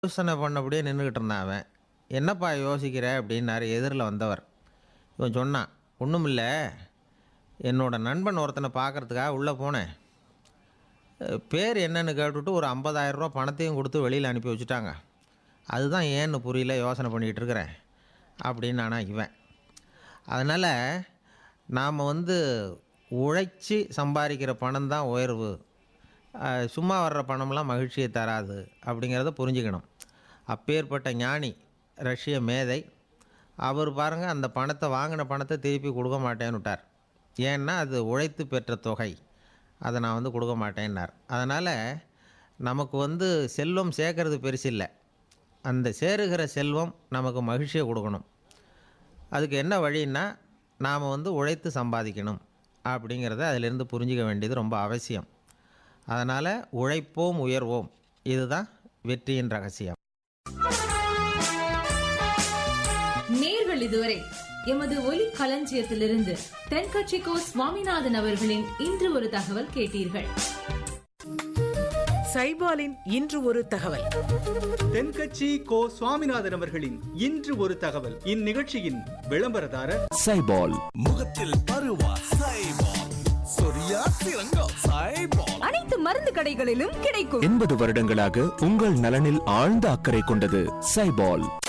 யோசனை பண்ணபடியே நின்றுக்கிட்டு இருந்தான் அவன் என்னப்பா யோசிக்கிற அப்படின்னாரு எதிரில் வந்தவர் இவன் சொன்னான் ஒன்றும் இல்லை என்னோட நண்பன் ஒருத்தனை பார்க்கறதுக்காக உள்ளே போனேன் அஹ், பேர் என்னன்னு கேட்டுட்டு ஒரு 50000 ரூபா பணத்தையும் கொடுத்து வெளியில் அனுப்பி வச்சுட்டாங்க அதுதான் ஏன்னு புரியல யோசனை பண்ணிக்கிட்டு இருக்கிறேன் அப்படின்னு ஆனால் இவன் அதனால் நாம் வந்து உழைச்சி சம்பாதிக்கிற பணம் தான் உயர்வு அஹ், சும்மா வர்ற பணம்லாம் மகிழ்ச்சியை தராது அப்படிங்கிறத புரிஞ்சுக்கணும் அப்பேற்பட்ட ஞானி ரஷ்ய மேதை அவர் பாருங்கள் அந்த பணத்தை வாங்கின பணத்தை திருப்பி கொடுக்க மாட்டேன்னு விட்டார் ஏன்னா அது உழைத்து பெற்ற தொகை அதை நான் வந்து கொடுக்க மாட்டேன்னார் அதனால் நமக்கு வந்து செல்வம் சேர்க்கறது பெருசு இல்லை அந்த சேருகிற செல்வம் நமக்கு மகிழ்ச்சியை கொடுக்கணும் அதுக்கு என்ன வழின்னா நாம் வந்து உழைத்து சம்பாதிக்கணும் அப்படிங்கிறத அதிலிருந்து புரிஞ்சிக்க வேண்டியது ரொம்ப அவசியம் அதனால் உழைப்போம் உயர்வோம் இதுதான் வெற்றியின் ரகசியம் நேர்கள் இதுவரை எமது ஒலி களஞ்சியத்திலிருந்து தென்கட்சிக்கோ சுவாமிநாதன் அவர்களின் இன்று ஒரு தகவல் கேட்டீர்கள் சைபாலின் இன்று ஒரு தகவல் தென்கட்சி கோ சுவாமிநாதன் அவர்களின் இன்று ஒரு தகவல் இந்நிகழ்ச்சியின் விளம்பரதாரர் சைபால் முகத்தில் பருவா சைபால் சொரியா சிறங்கோ சைபால் அனைத்து மருந்து கடைகளிலும் கிடைக்கும் எண்பது வருடங்களாக உங்கள் நலனில் ஆழ்ந்த அக்கறை கொண்டது சைபால்